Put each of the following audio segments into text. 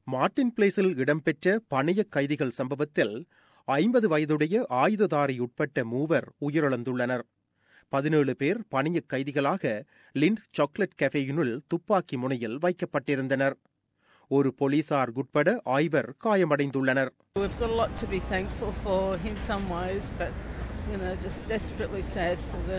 Martin பிளேஸில் இடம்பெற்ற பணைய கைதிகள் சம்பவத்தில் ஐம்பது வயதுடைய ஆயுததாரி உட்பட்ட மூவர் உயிரிழந்துள்ளனர் பதினேழு பேர் பணிய கைதிகளாக லிண்ட் சாக்லேட் கஃபேயினுள் துப்பாக்கி முனையில் வைக்கப்பட்டிருந்தனர் ஒரு போலீசார் உட்பட ஐவர் காயமடைந்துள்ளனர் We've got a lot to be thankful for in some ways, but you know, just desperately sad for the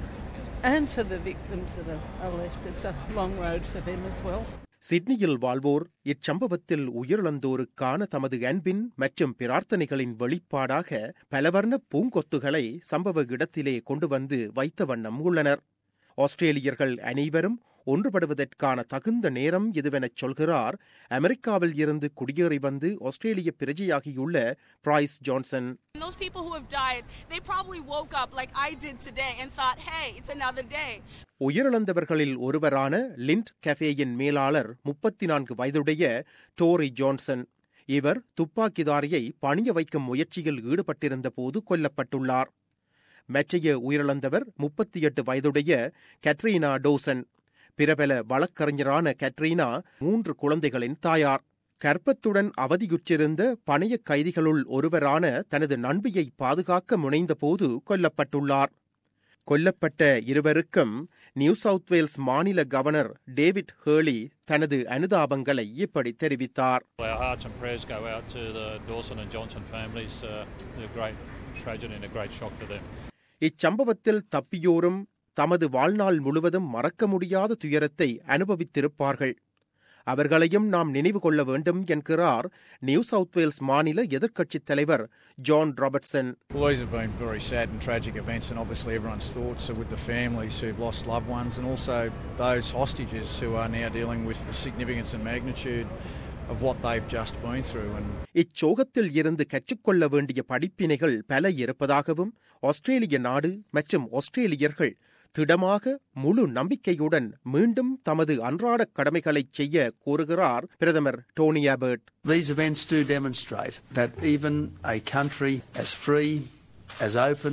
and for the victims that are, are left. It's a long road for them as well. சிட்னியில் வாழ்வோர் இச்சம்பவத்தில் உயிரிழந்தோருக்கான தமது அன்பின் மற்றும் பிரார்த்தனைகளின் வெளிப்பாடாக பலவர்ண பூங்கொத்துகளை சம்பவ இடத்திலே கொண்டு வந்து வைத்த வண்ணம் உள்ளனர் ஆஸ்திரேலியர்கள் அனைவரும் ஒன்றுபடுவதற்கான தகுந்த நேரம் இதுவெனச் சொல்கிறார் அமெரிக்காவில் இருந்து குடியேறி வந்து ஆஸ்திரேலிய பிரஜையாகியுள்ள Bryce Johnson And those people who have died, they probably woke up like I did today and thought, hey, it's another day. உயிரிழந்தவர்களில் ஒருவரான லிண்ட் கஃபேயின் மேலாளர் முப்பத்தி நான்கு வயதுடைய டோரி ஜான்சன் இவர் துப்பாக்கிதாரியை பணிய வைக்கும் முயற்சியில் ஈடுபட்டிருந்த போது கொல்லப்பட்டுள்ளார் மெச்சைய உயிரிழந்தவர் முப்பத்தி எட்டு வயதுடைய கட்ரீனா டோசன் பிரபல வழக்கறிஞரான கட்ரீனா மூன்று குழந்தைகளின் தாயார் கர்ப்பத்துடன் அவதியுற்றிருந்த பணைய கைதிகளுள் ஒருவரான தனது நண்பியை பாதுகாக்க முனைந்தபோது கொல்லப்பட்டுள்ளார் கொல்லப்பட்ட இருவருக்கும் நியூ சவுத் வேல்ஸ் மாநில கவர்னர் டேவிட் ஹேர்லி தனது அனுதாபங்களை இப்படி தெரிவித்தார் Our hearts and prayers go out to the Dawson and Johnson families. Uh, a great tragedy and a great shock to them. இச்சம்பவத்தில் தப்பியோரும் தமது வாழ்நாள் முழுவதும் மறக்க முடியாத துயரத்தை அனுபவித்திருப்பார்கள் அவர்களையும் நாம் நினைவு கொள்ள வேண்டும் என்கிறார் நியூ சவுத் வேல்ஸ் மாநில எதிர்க்கட்சித் தலைவர் John Robertson Well, these have been very sad and tragic events, and obviously everyone's thoughts are with the families who've lost loved ones and also those hostages who are now dealing with the significance and magnitude of what they've just been through. And இச்சோகத்தில் இருந்து கற்றுக்கொள்ள வேண்டிய படிப்பினைகள் பல இருப்பதாகவும் ஆஸ்திரேலிய நாடு மற்றும் ஆஸ்திரேலியர்கள் திடமாக முழு நம்பிக்கையுடன் மீண்டும் தமது அன்றாட கடமைகளைச் செய்ய கோருகிறார் பிரதமர் Tony Abbott These events do demonstrate that even a country as free, as open,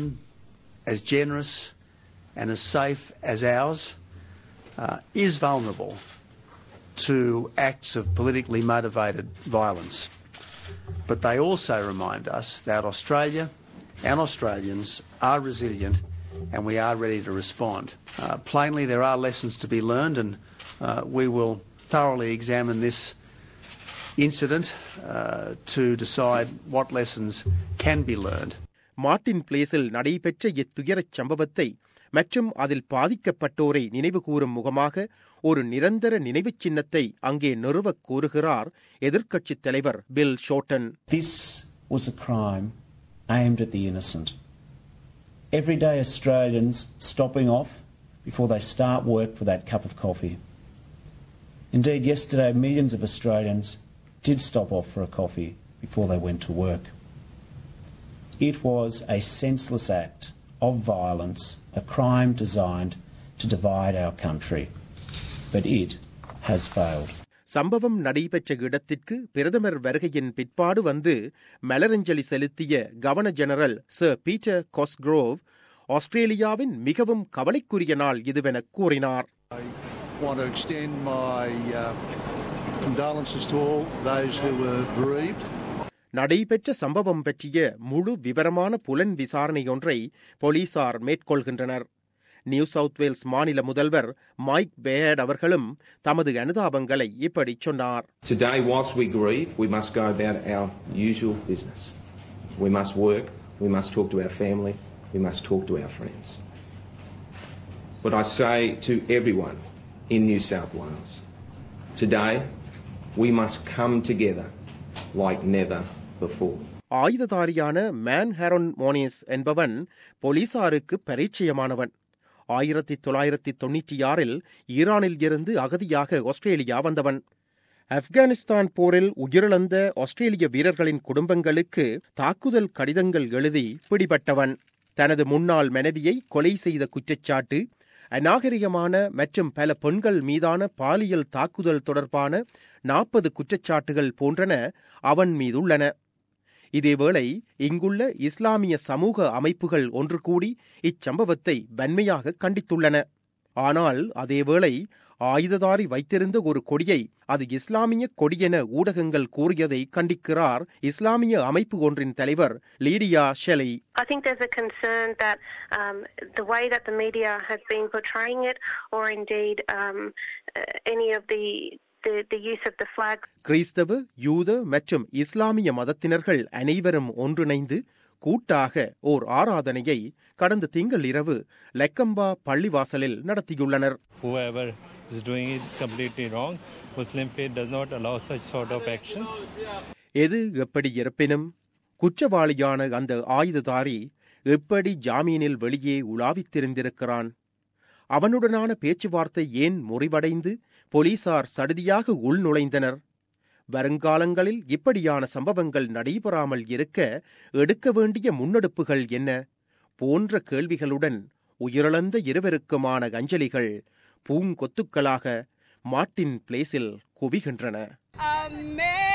as generous, and as safe as ours uh, is vulnerable to acts of politically motivated violence. But they also remind us that Australia and Australians are resilient and we are ready to respond. Uh, plainly, there are lessons to be learned, and uh, we will thoroughly examine this incident uh, to decide what lessons can be learned. Martin பிளேஸில் நடைபெற்ற இத்துயரச் சம்பவத்தை மற்றும் அதில் பாதிக்கப்பட்டோரை நினைவுகூரும் முகமாக ஒரு நிரந்தர நினைவுச் சின்னத்தை அங்கே நிறுவக் கோருகிறார் எதிர்க்கட்சித் தலைவர் Bill Shorten This was a crime aimed at the innocent. Everyday Australians stopping off before they start work for that cup of coffee. Indeed, yesterday millions of Australians did stop off for a coffee before they went to work. It was a senseless act of violence, a crime designed to divide our country. But it has failed. சம்பவம் நடைபெற்ற இடத்திற்கு பிரதமர் வருகையின் பிற்பாடு வந்து மலரஞ்சலி செலுத்திய governor general sir Peter Cosgrove ஆஸ்திரேலியாவின் மிகவும் கவலைக்குரிய நாள் இதுவென கூறினார் want to extend my uh, condolences to all those who were bereaved. நடைபெற்ற சம்பவம் பற்றிய முழு விவரமான புலன் விசாரணையொன்றை போலீசார் மேற்கொள்கின்றனர் நியூ சவுத் வேல்ஸ் மாநில முதல்வர் மைக் பேயர்ட் அவர்களும் தமது அனுதாபங்களை இப்படி சொன்னார் Today, whilst we grieve, we must go about our usual business. We must work, we must talk to our family, we must talk to our friends. But I say to everyone in New South Wales, today we must come together like never before. ஆயுததாரியான Man Haron Monis என்பவன் போலீசாருக்கு பரிச்சயமானவன் ஆயிரத்தி தொள்ளாயிரத்தி தொண்ணூற்றி ஆறில் ஈரானில் இருந்து அகதியாக Australia வந்தவன் ஆப்கானிஸ்தான் போரில் உயிரிழந்த ஆஸ்திரேலிய வீரர்களின் குடும்பங்களுக்கு தாக்குதல் கடிதங்கள் எழுதி பிடிபட்டவன் தனது முன்னாள் மனைவியை கொலை செய்த குற்றச்சாட்டு அநாகரிகமான மற்றும் பல பெண்கள் மீதான பாலியல் தாக்குதல் தொடர்பான நாற்பது குற்றச்சாட்டுகள் போன்றன அவன் மீதுள்ளன இதேவேளை இங்குள்ள இஸ்லாமிய சமூக அமைப்புகள் ஒன்று கூடி இச்சம்பவத்தை வன்மையாக கண்டித்துள்ளன ஆனால் அதேவேளை ஆயுததாரி வைத்திருந்த ஒரு கொடியை அது இஸ்லாமிய கொடியென ஊடகங்கள் கூறியதை கண்டிக்கிறார் இஸ்லாமிய அமைப்பு ஒன்றின் தலைவர் லீடியா ஷெலை I think there's a concern that um, the way that the media has been portraying it, or indeed um, uh, any of the, the the use of the flag கிறிஸ்தவ யூத மற்றும் இஸ்லாமிய மதத்தினர்கள் அனைவரும் ஒன்றிணைந்து கூட்டாக ஓர் ஆராதனையை கடந்த திங்கள் இரவு லெக்கம்பா பள்ளிவாசலில் நடத்தியுள்ளனர் whoever is doing it is completely wrong. Muslim faith does not allow such sort of actions. எது எப்படி இருப்பினும் குற்றவாளியான அந்த ஆயுததாரி எப்படி ஜாமீனில் வெளியே உலாவித் திரிந்திருக்கிறான் அவனுடனான பேச்சுவார்த்தை ஏன் முறிவடைந்து போலீசார் சடுதியாக உள்நுழைந்தனர் வருங்காலங்களில் இப்படியான சம்பவங்கள் நடைபெறாமல் இருக்க எடுக்க வேண்டிய முன்னெடுப்புகள் என்ன போன்ற கேள்விகளுடன் உயிரிழந்த இருவருக்குமான அஞ்சலிகள் பூங்கொத்துக்களாக மார்ட்டின் பிளேஸில் குவிகின்றன Amen.